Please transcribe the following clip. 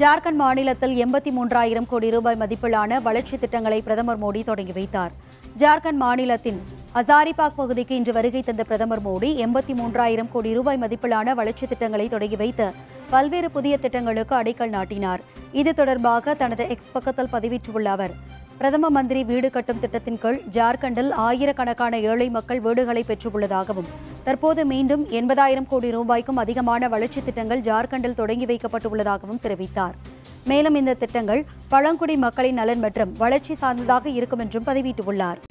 ஜார்க்கண்ட் மாநிலத்தில் எண்பத்தி மூன்றாயிரம் கோடி ரூபாய் மதிப்பிலான வளர்ச்சி திட்டங்களை பிரதமர் மோடி தொடங்கி வைத்தார் ஜார்க்கண்ட் மாநிலத்தின் ஹசாரிபாக் பகுதிக்கு இன்று வருகை தந்த பிரதமர் மோடி எண்பத்தி மூன்றாயிரம் கோடி ரூபாய் மதிப்பிலான வளர்ச்சி திட்டங்களை தொடங்கி வைத்து பல்வேறு புதிய திட்டங்களுக்கு அடிக்கல் நாட்டினார் இது தொடர்பாக தனது எக்ஸ் பக்கத்தில் பதிவிட்டுள்ள அவர் பிரதம மந்திரி வீடு கட்டும் திட்டத்தின் கீழ் ஜார்க்கண்டில் ஆயிரக்கணக்கான ஏழை மக்கள் வீடுகளை பெற்றுள்ளதாகவும் தற்போது மீண்டும் எண்பதாயிரம் கோடி ரூபாய்க்கும் அதிகமான வளர்ச்சி திட்டங்கள் ஜார்க்கண்டில் தொடங்கி வைக்கப்பட்டுள்ளதாகவும் தெரிவித்தார் மேலும் இந்த திட்டங்கள் பழங்குடி மக்களின் நலன் மற்றும் வளர்ச்சி சார்ந்ததாக இருக்கும் என்றும் பதிவிட்டுள்ளார்